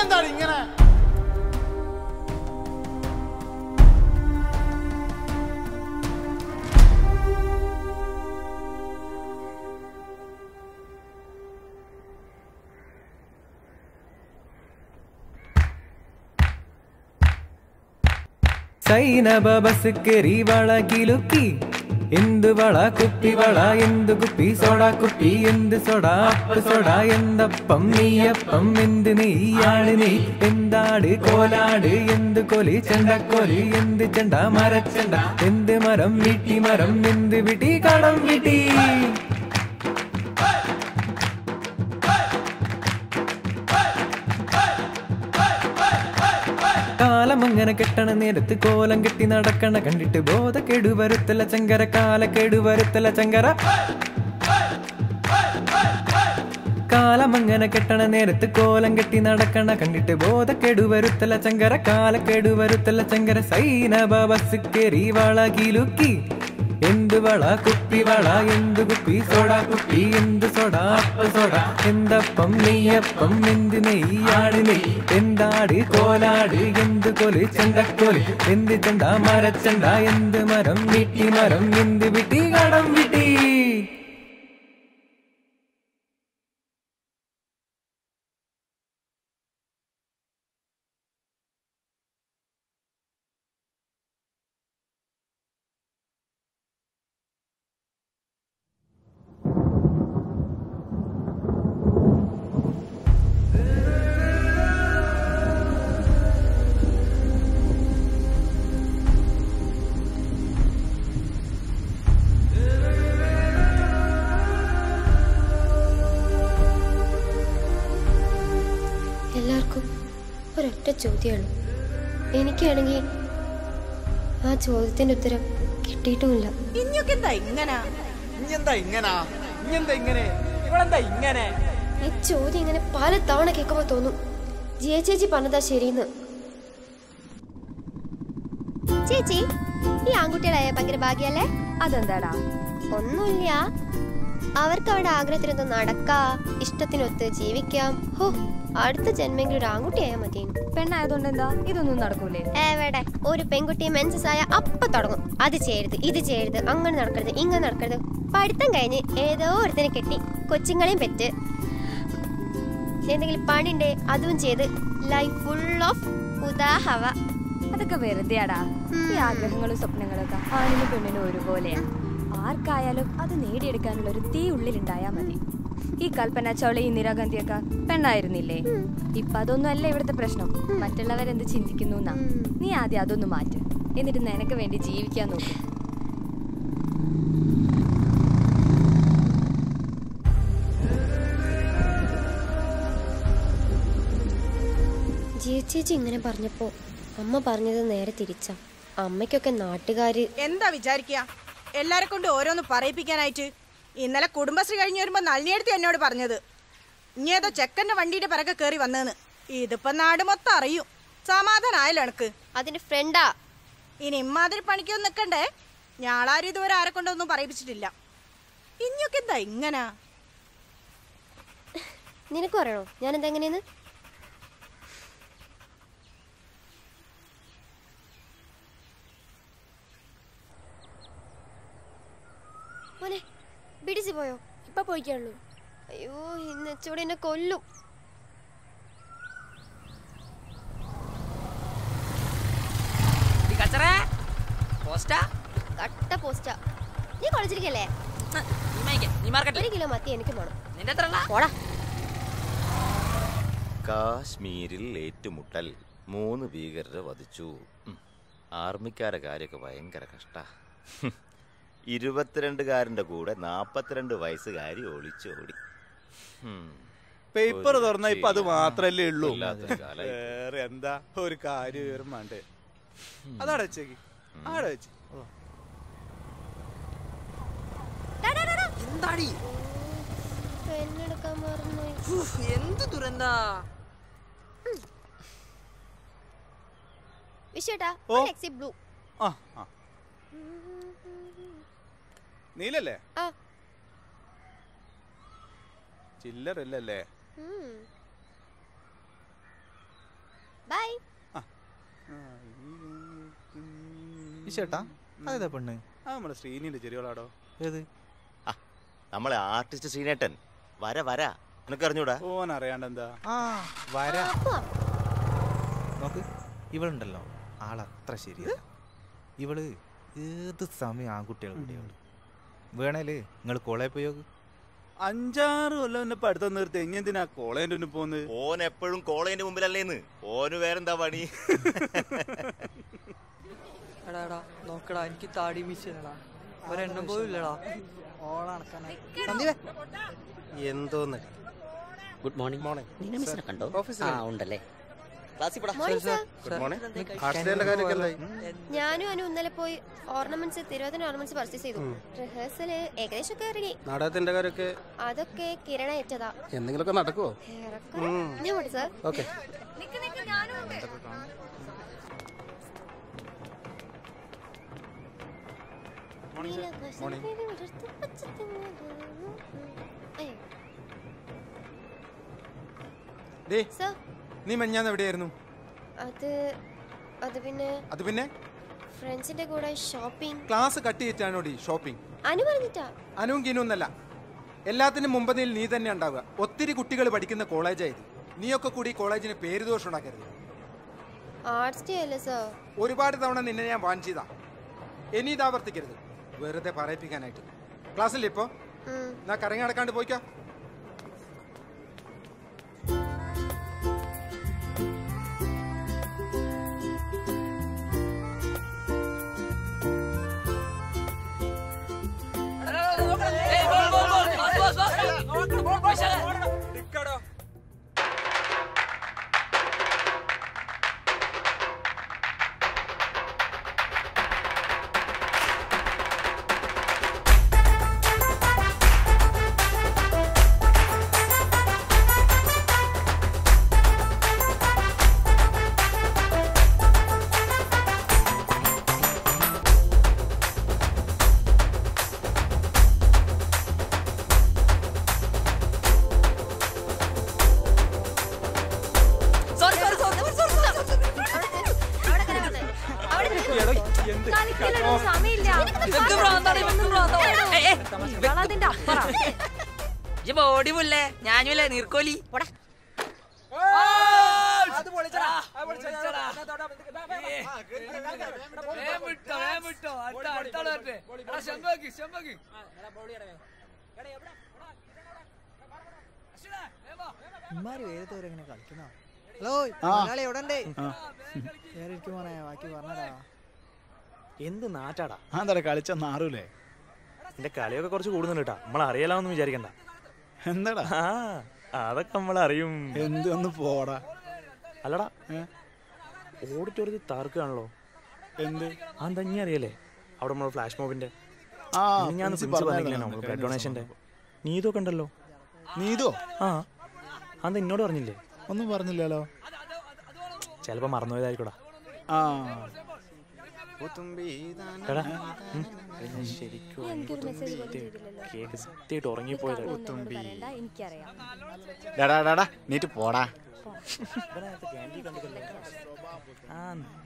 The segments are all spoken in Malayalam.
എന്താണ് ഇങ്ങനെ സൈനബ ബസ് കയറി വള കിലുക്കി എന്ത് വള കുപ്പി വള എന്ത് കുപ്പി സോഡ കുപ്പി എന്ത് സോഡ അപ്പ് സോഡ എന്തപ്പം നെയ്യപ്പം എന്ത് നെയ്യാള് നെയ് എന്താട് കോലാട് എന്ത് കൊലി ചെണ്ടക്കോലി എന്ത് ചെണ്ട മരച്ചെണ്ട എന്ത് മരം വീട്ടി മരം എന്ത് വിട്ടി കടം വിട്ടി കാലം അങ്ങനെ കെട്ടണ നേരത്ത് കോലം കെട്ടി നടക്കണ കണ്ടിട്ട് ബോധക്കെടു വരുത്തല ചങ്കര കാലക്കെടു വരുത്തല ചങ്കര കാലം അങ്ങനെ കെട്ടണ നേരത്ത് കോലം കെട്ടി നടക്കണ കണ്ടിട്ട് ബോധക്കെടു വരുത്തല ചങ്കര കാലക്കെടു വരുത്തല ചങ്കര സൈനബ ബസ് കയറി വളകിലുക്കി എന്ത് വള കുപ്പി വള എന്ത് കുപ്പി സോഡ കുപ്പി എന്ത് സോഡ അപ്പ സോഡ എന്തപ്പം നെയ്യപ്പം എന്ത് നെയ്യാട് നെയ് എന്താട് കോലാട് എന്ത് കൊല് ചെണ്ടക്കോല് എന്ത് ചെണ്ട മരച്ചണ്ട എന്ത് മരം വീട്ടി മരം എന്ത് വിട്ടി കടം വിട്ടി എല്ലാവർക്കും ഒരൊറ്റ ചോദ്യമാണ് എനിക്കാണെങ്കിൽ ആ ചോദ്യത്തിന്റെ ഉത്തരം കിട്ടിയിട്ടുമില്ല ഇഞ്ഞൊക്കെ എന്താ ഇങ്ങനാ ഇഞ്ഞെന്താ ഇങ്ങനെ ഇഞ്ഞെന്താ ഇങ്ങനെ ഇവളെന്താ ഇങ്ങനെ ഈ ചോദ്യം ഇങ്ങനെ പല തവണ കേൾക്കുമ്പോൾ തോന്നും ജിയ ചേച്ചി പറഞ്ഞതാ ശരിയെന്ന് ചേച്ചി ഈ ആൺകുട്ടികളായ ഭയങ്കര ഭാഗ്യല്ലേ അതെന്താടാ ഒന്നുമില്ല അവർക്ക് അവരുടെ ആഗ്രഹത്തിനൊന്ന് നടക്കാ ഇഷ്ടത്തിനൊത്ത് ജീവിക്കാം ഹോ അടുത്ത ജന്മെങ്കിലും ഒരു ആൺകുട്ടിയായാൽ മതി പെണ്ണായതുകൊണ്ട് എന്താ ഇതൊന്നും നടക്കൂലേ എവിടെ ഒരു പെൺകുട്ടി മെൻസസ് ആയ അപ്പ തുടങ്ങും അത് ചെയ്യരുത് ഇത് ചെയ്യരുത് അങ്ങനെ നടക്കരുത് ഇങ്ങനെ നടക്കരുത് പഠിത്തം കഴിഞ്ഞ് ഏതോ ഒരുത്തിനെ കെട്ടി കൊച്ചുങ്ങളെയും പെറ്റ് എന്തെങ്കിലും പണിണ്ടേ അതും ചെയ്ത് ലൈഫ് ഫുൾ ഓഫ് ഉദാഹവ അതൊക്കെ വെറുതെയാടാ ഈ ആഗ്രഹങ്ങളും സ്വപ്നങ്ങളും ഒക്കെ ആണിനും പെണ്ണിനും ഒരുപോലെയാ ആർക്കായാലും അത് നേടിയെടുക്കാനുള്ള ഒരു തീ ഉള്ളിലുണ്ടായാ മതി ഈ കൽപ്പന ചൗള ഈ നിരാഗന്ധിയൊക്കെ പെണ്ണായിരുന്നില്ലേ ഇപ്പൊ അതൊന്നും അല്ല ഇവിടുത്തെ പ്രശ്നം മറ്റുള്ളവരെന്ത് ചിന്തിക്കുന്നു എന്നാ നീ ആദ്യം അതൊന്ന് മാറ്റ് എന്നിട്ട് നിനക്ക് വേണ്ടി ജീവിക്കാൻ നോക്കും ജിയ ചേച്ചി ഇങ്ങനെ പറഞ്ഞപ്പോ അമ്മ പറഞ്ഞത് നേരെ തിരിച്ചാ അമ്മയ്ക്കൊക്കെ നാട്ടുകാര് എന്താ വിചാരിക്കുക എല്ലാരെ കൊണ്ട് ഓരോന്ന് പറയിപ്പിക്കാനായിട്ട് ഇന്നലെ കുടുംബശ്രീ കഴിഞ്ഞ് വരുമ്പോ നളിനിയെടുത്ത് എന്നോട് പറഞ്ഞത് ഇനി ഏതോ ചെക്കന്റെ വണ്ടിയുടെ പിറകെ കയറി വന്നതെന്ന് ഇതിപ്പോ നാട് മൊത്തം അറിയും സമാധാനായല്ലോ എനക്ക് അതിന്റെ ഫ്രണ്ടാ ഇനി ഇമ്മാതിരി പണിക്കൊന്നും നിക്കണ്ടേ ഞാളാരും ഇതുവരെ ആരെ കൊണ്ടൊന്നും പറയിപ്പിച്ചിട്ടില്ല ഇനിയൊക്കെ എന്താ ഇങ്ങനാ നിനക്ക് പറയണോ ഞാൻ എന്താ എങ്ങനെയെന്ന് മോനെ പിടിച്ചു പോയോ ഇപ്പൊ പോയിക്കുള്ളൂ അയ്യോ ഇന്ന് ഇച്ചൂടെ എന്നെ കൊല്ലും കട്ട പോസ്റ്റാ നീ കൊളച്ചിരിക്കല്ലേ ഒരു കിലോ മത്തി എനിക്ക് വേണം പോടാ കാശ്മീരിൽ ഏറ്റുമുട്ടൽ മൂന്ന് ഭീകരരെ വധിച്ചു ഉം. ആർമിക്കാരെ കാര്യമൊക്കെ ഭയങ്കര കഷ്ട ഇരുപത്തിരണ്ടുകാരന്റെ കൂടെ നാപ്പത്തിരണ്ട് വയസ്സുകാരി ഒളിച്ചോടി ഉം. പേപ്പർ ഒരു തുറന്ന ഇപ്പൊ അത് രക്ഷയില്ല. മാത്രല്ലേ ഉള്ളൂ വല്ലാത്തൊരു കാലായി പോയി. വേറെ എന്താ ഒരു കാര്യം വിവരം വേണ്ടേ അതാടെ വെച്ചേക്ക് ആടെ വെച്ച് എന്താടി പെണ്ണെടുക്കാൻ മറന്നു ഉഫ്, എന്ത് ദുരന്താ വിഷേട്ടാ ഓ. എക്സി ബ്ലൂ ആ ആ നീലല്ലേ ആ ചില്ലറല്ലല്ലേ ഉം. ഈ ചേട്ടാ അതേതാ പെണ്ണ് ആ നമ്മുടെ ശ്രീനിന്റെ ചെറിയോളാടോ ഏത് നമ്മളെ ആർട്ടിസ്റ്റ് ശ്രീനേട്ടൻ വര വര നിനക്ക് അറിഞ്ഞൂടാ ഓൻ അറിയാണ്ട് എന്താ ആ വരാ നോക്ക് ഇവളുണ്ടല്ലോ ആളത്ര ശരിയല്ല ഇവള് ഏത് സമയം ആൺകുട്ടികൾ കൂടിയവള് വേണേല് നിങ്ങൾ കോളേജ് പോയി നോക്ക് അഞ്ചാറ് കൊല്ലം എന്നെ പഠിത്തം നിർത്തി എങ്ങെന്തിനാ കോളേജിന്റെ മുന്നിൽ പോകുന്നത് ഓൻ എപ്പോഴും കോളേജിന്റെ മുമ്പിലല്ലേന്ന് ഓന് വേറെന്താ പണി എടാ എടാ നോക്കടാ എനിക്ക് താടി മീശടാ ഒരെണ്ണം പോലും ഇല്ലടാ എന്തോന്ന് ഗുഡ് മോർണിംഗ് മോർണിംഗ് നിന്നെ മിസ്സിനെ കണ്ടോ ആ ഉണ്ടല്ലേ ക്ലാസ്സിൽ പോടാ morning sir good morning heart കാര്യമൊക്കെ ഞാനും അനു ഇന്നലെ പോയി ഓർണമെന്റ്സ് തിരുവനന്തപുരം ഓർണമെന്റ്സ് പർച്ചേസ് ചെയ്തു റിഹേഴ്സല് ഏകദേശം ഒക്കെ റെഡി നാടകത്തിന്റെ കാര്യമൊക്കെ അതൊക്കെ കിരണ ഏറ്റതാ എന്തെങ്കിലുമൊക്കെ നടക്കുവോ ഏറെക്കുറെ. ഞാൻ പോട്ടെ സർ ഓക്കെ അയ്യോ. ഡേ സർ നീ മെഞ്ഞാന്ന് എവിടെയായിരുന്നു അത് അത് പിന്നെ അത് പിന്നെ ഫ്രണ്ട്സിന്റെ കൂടെ ഷോപ്പിംഗ് ക്ലാസ് കട്ട് ചെയ്തിട്ടാണോ ഡി ഷോപ്പിംഗ് അനു പറഞ്ഞിട്ടാ അനുവും കിനൊന്നല്ല എല്ലാത്തിനും മുമ്പതിൽ നീ തന്നെ ഉണ്ടാവുക ഒത്തിരി കുട്ടികൾ പഠിക്കുന്ന കോളേജായത് നീയൊക്കെ കൂടി ഈ കോളേജിന് പേര് ദോഷം ഉണ്ടാക്കരുത് ആർട്സ് ഡേ അല്ലേ സർ ഒരുപാട് തവണ നിന്നെ ഞാൻ വാൺ ചെയ്താ ഇനി ഇത് ആവർത്തിക്കരുത് വെറുതെ പറയിപ്പിക്കാനായിട്ട് ക്ലാസ്സിൽ ഇപ്പോ എന്നാ കറങ്ങി നടക്കാണ്ട് പോയിക്കോ കളിക്കലൊന്നും സമയമില്ല ഇവളതിന്റെ അപ്പുറം ഓടി മുല്ലേ ഞാനുമില്ലേ നീർക്കോലി ഹലോ മലയാളി എവിടെ ഉണ്ട് മോനെ ബാക്കി പറഞ്ഞടാ എന്ത് നാറ്റാടാ അതാ കളിച്ച നാറൂലേ എന്റെ കളിയൊക്കെ കുറച്ച് കൂടുന്നുണ്ട് കേട്ടാ നമ്മൾ അറിയലാമെന്ന് വിചാരിക്കണ്ട എന്താടാ ആ അതൊക്കെ നമ്മൾ അറിയും എന്ത് ഒന്ന് പോടാ അല്ലടാ ഓഡിറ്റോറിയത്തിൽ താർക്കുകയാണല്ലോ എന്ത് ആ തന്നെ അറിയല്ലേ അവിടെ നമ്മൾ ഫ്ലാഷ് മോബിന്റെ ആ ഞാൻ പ്രിൻസി പ്രിൻസിപ്പൽ പറഞ്ഞായിരുന്നു നമ്മൾ കഴിഞ്ഞ ബ്ലഡ് ദിവസം ഡൊണേഷന്റെ നീതൊക്കെ ഉണ്ടല്ലോ നീതോ ആ അന്ന് എന്നോട് പറഞ്ഞില്ലേ ഒന്നും പറഞ്ഞില്ലല്ലോ ചിലപ്പോ മറന്നുപോയതായിരിക്കടാ ആ എടാ ഉം. നീ എനിക്കൊരു മെസ്സേജ് പോലും ചെയ്തില്ലല്ലോ കേക്ക് സത്യമായിട്ട് ഉറങ്ങിപ്പോയത് എന്നോട് പറയണ്ട എനിക്കറിയാം ഡാടാ ഡാടാ നീറ്റ് പോടാ ആ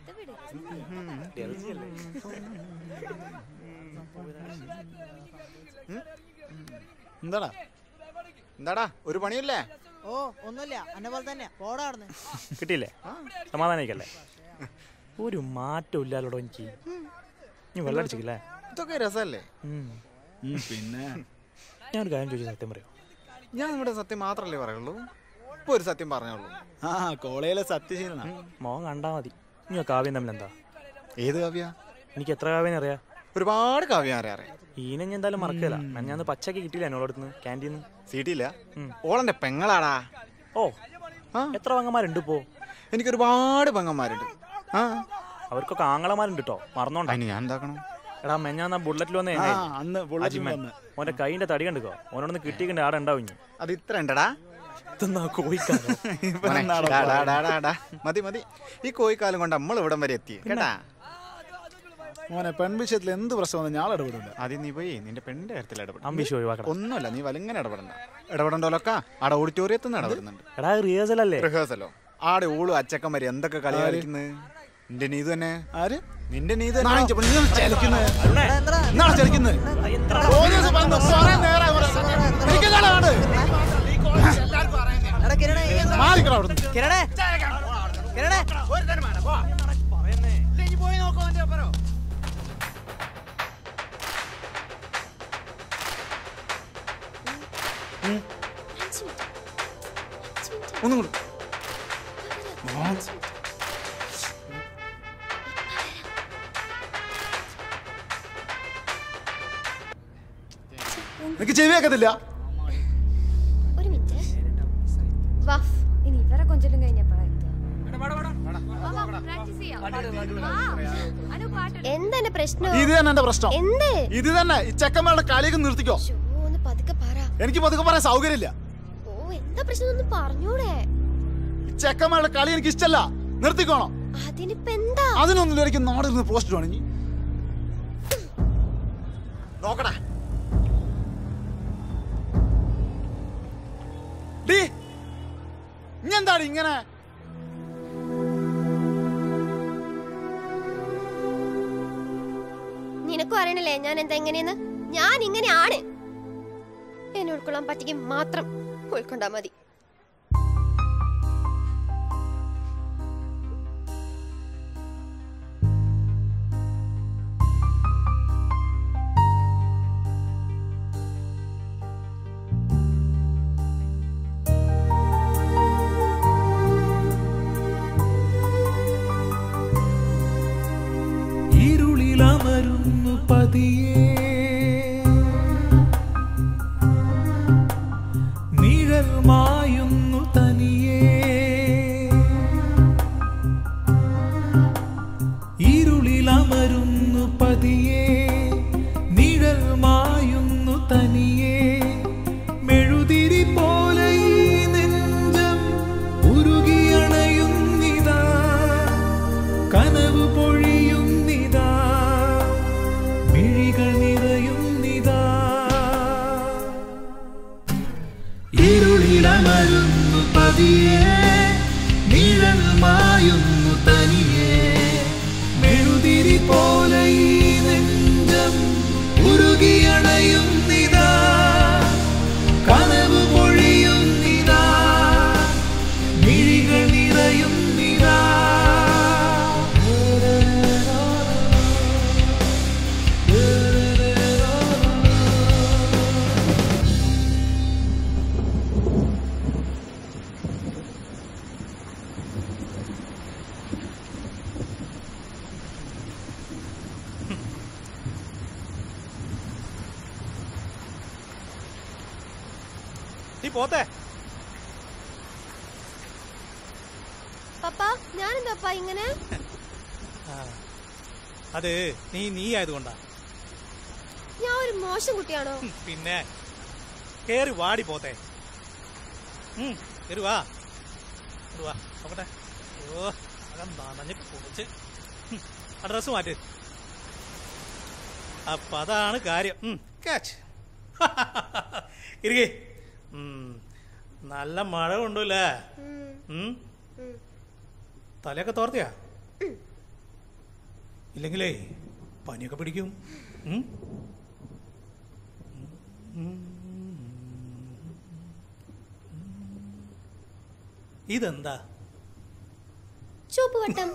എന്താടാ എന്താടാ ഒരു പണിയില്ലേ ഓ ഒന്നുമില്ല എന്നെ പോലെ തന്നെ പോടാ അവിടുന്ന് കിട്ടിയില്ലേ സമാധാനിക്കല്ലേ ഒരു മാറ്റം ഇല്ലാലോടോ എനിക്ക് നീ വെള്ളം അടിച്ചില്ലേ ഇതൊക്കെ രസമല്ലേ ഉം. പിന്നെ ഞാനൊരു കാര്യം ചോദിച്ചു സത്യം പറയോ ഞാൻ ഇവിടെ സത്യം മാത്രല്ലേ പറയുള്ളൂ ഇപ്പൊ ഒരു സത്യം പറഞ്ഞോളൂ ആ കോളേജിലെ സത്യശീലന മോൻ കണ്ടാ മതി നീ കാവ്യം തമ്മിൽ എന്താ ഏത് കാവ്യ എനിക്ക് എത്ര കാവ്യം അറിയാം ഒരുപാട് കാവ്യം അറിയാം അറിയാം ഈനെ ഞാൻ എന്തായാലും മറക്കില്ല ഞാൻ പച്ചക്ക് കിട്ടിയില്ല എന്നോട് അടുത്ത് ക്യാൻറ്റീന്ന് സീറ്റില്ല ഉം. ഓളെന്റെ പെങ്ങളാടാ ഓ ആ. എത്ര പങ്കന്മാരുണ്ട് ഇപ്പോ എനിക്ക് ഒരുപാട് പെങ്ങന്മാരുണ്ട് ആ അവർക്കൊക്കെ ആങ്ങളമാരുണ്ട് കേട്ടോ മറന്നോണ്ടാ അതിന് ഞാൻ എന്താക്കണം എടാ മെഞ്ഞാന്ന് ആ ബുള്ളറ്റിൽ വന്നേ ആ അന്ന് ബുള്ളറ്റിൽ അജിമൻ വന്ന് ഓന്റെ കൈന്റെ തടി കണ്ടുക്കോ ഓനോടൊന്ന് കിട്ടിയിട്ടുണ്ട് ആടെ ഉണ്ടാവും ഇനി അത് ഇത്ര ഉണ്ടടാ ഇതെന്നാ കോഴിക്കാരോ മോനെ, ഡാ, ഡാ, ഡാ, ഡാ, ഡാ. മതി മതി ഈ കോഴിക്കാലം കൊണ്ട് നമ്മൾ ഇവിടം വരെ എത്തി കേട്ടാ മോനെ പെൺവിഷയത്തിൽ എന്ത് പ്രശ്നം ഞാൻ ഇടപെടില്ല ആദ്യം നീ പോയി നിന്റെ പെണ്ണിന്റെ കാര്യത്തിൽ ഇടപെടും അംബിഷ് ഒഴിവാക്കണം ഒന്നുമല്ല നീ വലങ്ങനെ ഇടപെടണ്ട ഇടപെടണ്ടോലൊക്കെ ആടെ ഓഡിറ്റോറിയത്തിൽ നിന്ന് ഇടപെടുന്നുണ്ട് എടാ റിഹേഴ്സൽ അല്ലേ റിഹേഴ്സലോ ആടെ ഓളു അച്ചക്കന്മാര് എന്തൊക്കെ കളി കളിക്കുന്നത് നിന്റെ നീതു തന്നെ ആര് നിന്റെ നീതു നാണം തന്നെ ചെപ്പ- നിങ്ങൾ ചലിക്കുന്നത്. അരുണേ, എന്നാണ് ചലിക്കുന്നത് പോലീസ് വന്ന് കുറെ നേരമായി ഇവിടെ. എനിക്കെന്താണ് വേണ്ടത്? മാറിക്കടാ അവിടുന്ന്. കിരണേ കിരണേ ഒന്നും കൂടി എനിക്ക് ചെവി കേൾക്കത്തില്ല ഒരു മിനിറ്റ് വഫ് ഇനി ഇവരെ കൊഞ്ചലും കഴിഞ്ഞപ്പോഴാ എന്താ എന്റെ പ്രശ്നം ഇത് തന്നെ എന്റെ പ്രശ്നം എന്ത് ഇത് തന്നെ ഈ ചെക്കന്മാരുടെ കളിയൊക്കെ നിർത്തിക്കോ ഓ, ഒന്ന് പതുക്കെ പറ എനിക്ക് പതുക്കെ പറയാൻ സൗകര്യമില്ല ഓ എന്താ പ്രശ്നം ഒന്ന് പറഞ്ഞൂടെ ഈ ചെക്കന്മാരുടെ കളി എനിക്ക് ഇഷ്ടല്ല നിർത്തിക്കോണം അതിനിപ്പോ എന്താ അതിനൊന്നും എനിക്ക് നാടിരുന്ന് പോസ്റ്റ് വേണമെങ്കിൽ നോക്കടാ ഡീ ഇനി എന്താണ് ഇങ്ങനെ നിനക്കും അറിയണില്ലേ ഞാൻ എന്താ എങ്ങനെയെന്ന് ഞാൻ ഇങ്ങനെയാണ് എന്നെ ഉൾക്കൊള്ളാൻ പറ്റിക്കും മാത്രം ഉൾക്കൊണ്ടാ മതി ഇരുളിലമരുന്നു പതിയെ നിഴൽ മായുന്നു തനിയെ ഇരുളിലമരുന്നു പതിയെ നിഴൽ മായുന്നു തനിയെ മെഴുതിരി പോലെ ഈ നെഞ്ചം ഉരുകിയണയുന്നിതാ കനവ് പൊഴിയുന്നിതാ മിഴികൾ നിറയുന്നിതാ ഇരുളിലമരുന്നു പതിയെ നിഴൽ മായുന്നു തനിയെ മെഴുതിരി പോലെ ഈ നെഞ്ചം ഉരുകിയണയുന്നിതാ കനവ് പൊഴിയുന്നിതാ മിഴികൾ നിറയുന്നിതാ നീ പോത്തെ പപ്പ ഞാൻ എന്താ ഇങ്ങനെ അത് നീ നീ ആയതുകൊണ്ടാ ഞാൻ ഒരു മോശം കുട്ടിയാണോ പിന്നെ കേറി വാടി പോത്തെ ഉം, കേറി വാ കേറി വാ നോക്കട്ടെ ഓ അകം നനഞ്ഞ് കുടിച്ച് ഉം, ആ ഡ്രസ് മാറ്റ് അപ്പൊ അതാണ് കാര്യം കാച്ച് ഇരിക്കേ നല്ല മഴ കൊണ്ടുല്ലേ ഉം? തലയൊക്കെ തോർത്തിയാ ഇല്ലെങ്കിലേ പനിയൊക്കെ പിടിക്കും ഉം? ഇതെന്താ ചുവപ്പ് വട്ടം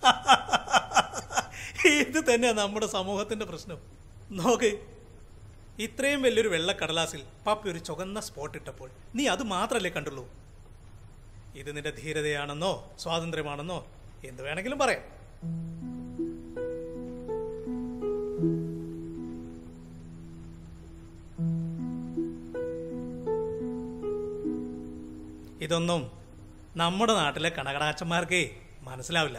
ഇത് തന്നെയാ നമ്മുടെ സമൂഹത്തിന്റെ പ്രശ്നം നോക്ക് ഇത്രയും വലിയൊരു വെള്ളക്കടലാസിൽ പപ്പി ഒരു ചുവന്ന സ്പോട്ട് ഇട്ടപ്പോൾ നീ അത് മാത്രല്ലേ കണ്ടുള്ളൂ ഇത് നിന്റെ ധീരതയാണെന്നോ സ്വാതന്ത്ര്യമാണെന്നോ എന്ത് വേണമെങ്കിലും പറയാം ഇതൊന്നും നമ്മുടെ നാട്ടിലെ കണകടാച്ചന്മാർക്കേ മനസ്സിലാവില്ല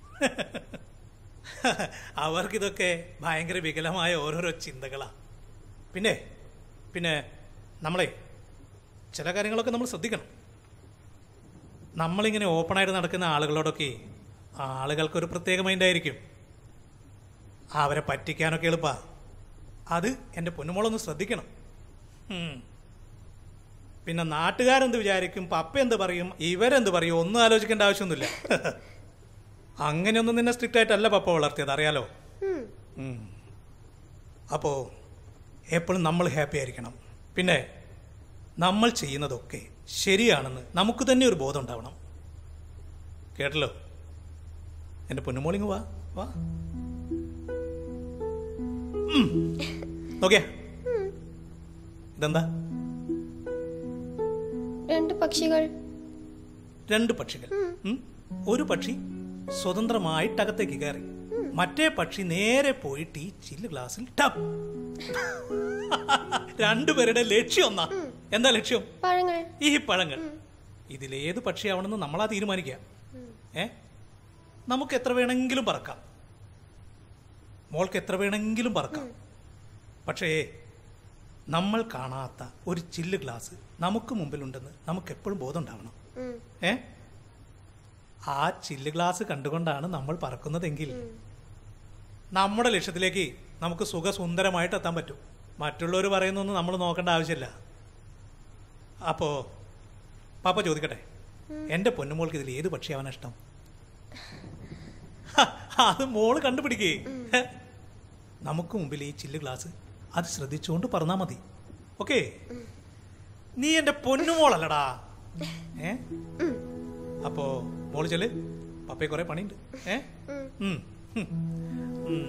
അവർക്കിതൊക്കെ ഭയങ്കര വികലമായ ഓരോരോ ചിന്തകളാ പിന്നെ പിന്നെ നമ്മളെ ചില കാര്യങ്ങളൊക്കെ നമ്മൾ ശ്രദ്ധിക്കണം നമ്മളിങ്ങനെ ഓപ്പണായിട്ട് നടക്കുന്ന ആളുകളോടൊക്കെ ആളുകൾക്കൊരു പ്രത്യേക മൈൻഡായിരിക്കും അവരെ പറ്റിക്കാനൊക്കെ എളുപ്പാ അത് എൻ്റെ പൊന്നുമോളൊന്ന് ശ്രദ്ധിക്കണം ഉം. പിന്നെ നാട്ടുകാരെന്ത് വിചാരിക്കും പപ്പ എന്ത് പറയും ഇവരെന്ത് പറയും ഒന്നും ആലോചിക്കേണ്ട ആവശ്യമൊന്നുമില്ല അങ്ങനെയൊന്നും നിന്നെ സ്ട്രിക്റ്റ് ആയിട്ടല്ല പപ്പ വളർത്തിയത് അറിയാലോ ഉം. അപ്പോ എപ്പോഴും നമ്മൾ ഹാപ്പി ആയിരിക്കണം പിന്നെ നമ്മൾ ചെയ്യുന്നതൊക്കെ ശരിയാണെന്ന് നമുക്ക് തന്നെ ഒരു ബോധം ഉണ്ടാവണം കേട്ടല്ലോ എൻ്റെ പൊന്നുമോളിങ് വാ വാ ഉം. നോക്കിയാ ഇതെന്താ രണ്ട് പക്ഷികൾ രണ്ട് പക്ഷികൾ ഉം. ഒരു പക്ഷി സ്വതന്ത്രമായിട്ട് അകത്തേക്ക് കയറി മറ്റേ പക്ഷി നേരെ പോയിട്ട് ഈ ചില്ല് ഗ്ലാസ്സിൽ ടപ്പ് രണ്ടുപേരുടെ ലക്ഷ്യം ഒന്നാ എന്താ ലക്ഷ്യം പഴങ്ങൾ ഈ പഴങ്ങൾ ഇതിലേത് പക്ഷിയാവണമെന്ന് നമ്മളാ തീരുമാനിക്കുക ഏ നമുക്ക് എത്ര വേണമെങ്കിലും പറക്കാം മോൾക്ക് എത്ര വേണമെങ്കിലും പറക്കാം പക്ഷേ നമ്മൾ കാണാത്ത ഒരു ചില്ല് ഗ്ലാസ് നമുക്ക് മുമ്പിലുണ്ടെന്ന് നമുക്ക് എപ്പോഴും ബോധം ഉണ്ടാവണം ഉം. ഏ ആ ചില്ല് ഗ്ലാസ് കണ്ടുകൊണ്ടാണ് നമ്മൾ പറക്കുന്നതെങ്കിൽ നമ്മുടെ ലക്ഷ്യത്തിലേക്ക് നമുക്ക് സുഖസുന്ദരമായിട്ട് എത്താൻ പറ്റും മറ്റുള്ളവർ പറയുന്നൊന്നും നമ്മൾ നോക്കേണ്ട ആവശ്യമില്ല അപ്പോ പാപ്പ ചോദിക്കട്ടെ എൻ്റെ പൊന്നുമോൾക്ക് ഇതിൽ ഏത് പക്ഷിയാവാൻ ഇഷ്ടം ഹ, അത് മോള് കണ്ടുപിടിക്കേ നമുക്ക് മുമ്പിൽ ഈ ചില്ല് ഗ്ലാസ് അത് ശ്രദ്ധിച്ചുകൊണ്ട് പറഞ്ഞാൽ മതി ഓക്കേ നീ എൻ്റെ പൊന്നുമോളല്ലടാ ഏ അപ്പോ മോള് ചെല് പപ്പയെ കുറെ പണിയുണ്ട് ഏ ഉം. ഉം. ഉം.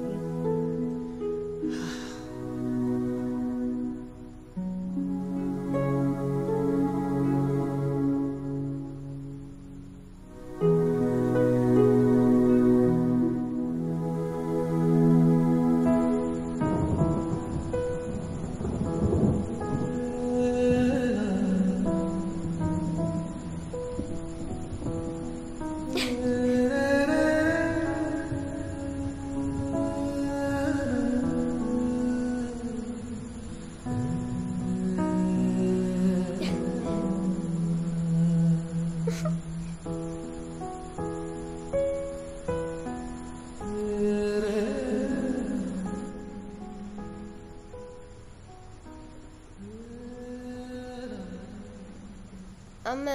അമ്മ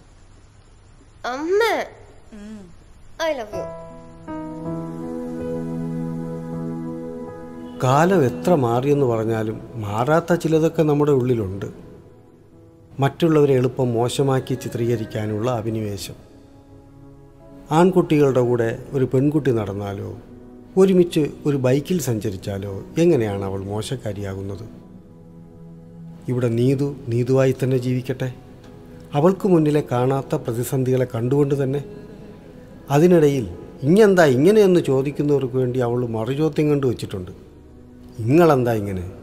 അമ്മ ഐ ലവ് യു കാലം എത്ര മാറിയെന്ന് പറഞ്ഞാലും മാറാത്ത ചിലതൊക്കെ നമ്മുടെ ഉള്ളിലുണ്ട് മറ്റുള്ളവരെ എളുപ്പം മോശമാക്കി ചിത്രീകരിക്കാനുള്ള അഭിനിവേശം ആൺകുട്ടികളുടെ കൂടെ ഒരു പെൺകുട്ടി നടന്നാലോ ഒരുമിച്ച് ഒരു ബൈക്കിൽ സഞ്ചരിച്ചാലോ എങ്ങനെയാണ് അവൾ മോശക്കാരിയാകുന്നത് ഇവിടെ നീതു നീതുവായി തന്നെ ജീവിക്കട്ടെ അവൾക്ക് മുന്നിലെ കാണാത്ത പ്രതിസന്ധികളെ കണ്ടുകൊണ്ട് തന്നെ അതിനിടയിൽ ഇങ്ങെന്താ ഇങ്ങനെയെന്ന് ചോദിക്കുന്നവർക്ക് വേണ്ടി അവൾ മറുചോദ്യം കണ്ടു വച്ചിട്ടുണ്ട് ഇങ്ങളെന്താ ഇങ്ങനെ